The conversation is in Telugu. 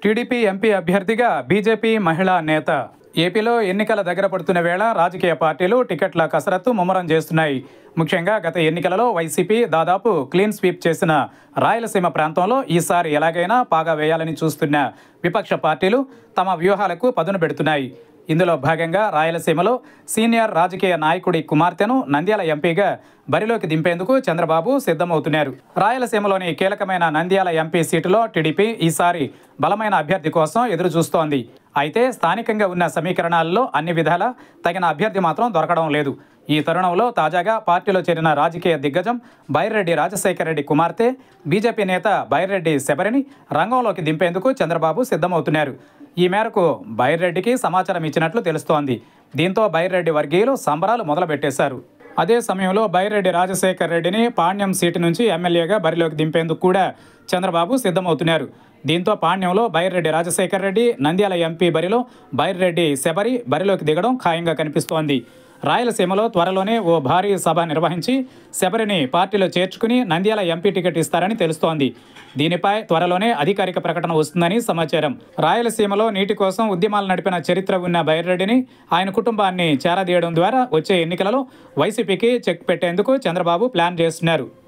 టీడీపీ ఎంపీ అభ్యర్థిగా బీజేపీ మహిళా నేత ఏపీలో ఎన్నికల దగ్గర పడుతున్న వేళ రాజకీయ పార్టీలు టికెట్ల కసరత్తు ముమ్మరం చేస్తున్నాయి ముఖ్యంగా గత ఎన్నికలలో వైసీపీ దాదాపు క్లీన్ స్వీప్ చేసిన రాయలసీమ ప్రాంతంలో ఈసారి ఎలాగైనా పాగా వేయాలని చూస్తున్న విపక్ష పార్టీలు తమ వ్యూహాలకు పదును పెడుతున్నాయి ఇందులో భాగంగా రాయలసీమలో సీనియర్ రాజకీయ నాయకుడి కుమార్తెను నంద్యాల ఎంపీగా బరిలోకి దింపేందుకు చంద్రబాబు సిద్ధమవుతున్నారు రాయలసీమలోని కీలకమైన నంద్యాల ఎంపీ సీటులో టీడీపీ ఈసారి బలమైన అభ్యర్థి కోసం ఎదురు చూస్తోంది అయితే స్థానికంగా ఉన్న సమీకరణాల్లో అన్ని విధాల తగిన అభ్యర్థి మాత్రం దొరకడం లేదు ఈ తరుణంలో తాజాగా పార్టీలో చేరిన రాజకీయ దిగ్గజం బైరెడ్డి రాజశేఖర రెడ్డి కుమార్తె బీజేపీ నేత బైరెడ్డి శబరిని రంగంలోకి దింపేందుకు చంద్రబాబు సిద్ధమవుతున్నారు ఈ మేరకు బైరెడ్డికి సమాచారం ఇచ్చినట్లు తెలుస్తోంది దీంతో బైరెడ్డి వర్గీయులు సంబరాలు మొదలుపెట్టేశారు అదే సమయంలో బైరెడ్డి రాజశేఖర్ రెడ్డిని పాణ్యం సీటు నుంచి ఎమ్మెల్యేగా బరిలోకి దింపేందుకు కూడా చంద్రబాబు సిద్ధమవుతున్నారు దీంతో పాణ్యంలో బైరెడ్డి రాజశేఖర్ రెడ్డి నంద్యాల ఎంపీ బరిలో బైరెడ్డి శబరి బరిలోకి దిగడం ఖాయంగా కనిపిస్తోంది రాయలసీమలో త్వరలోనే ఓ భారీ సభ నిర్వహించి శబరిని పార్టీలో చేర్చుకుని నంద్యాల ఎంపీ టికెట్ ఇస్తారని తెలుస్తోంది దీనిపై త్వరలోనే అధికారిక ప్రకటన వస్తుందని సమాచారం రాయలసీమలో నీటి కోసం ఉద్యమాలు నడిపిన చరిత్ర ఉన్న బైరెడ్డిని ఆయన కుటుంబాన్ని చేరదీయడం ద్వారా వచ్చే ఎన్నికలలో వైసీపీకి చెక్ పెట్టేందుకు చంద్రబాబు ప్లాన్ చేస్తున్నారు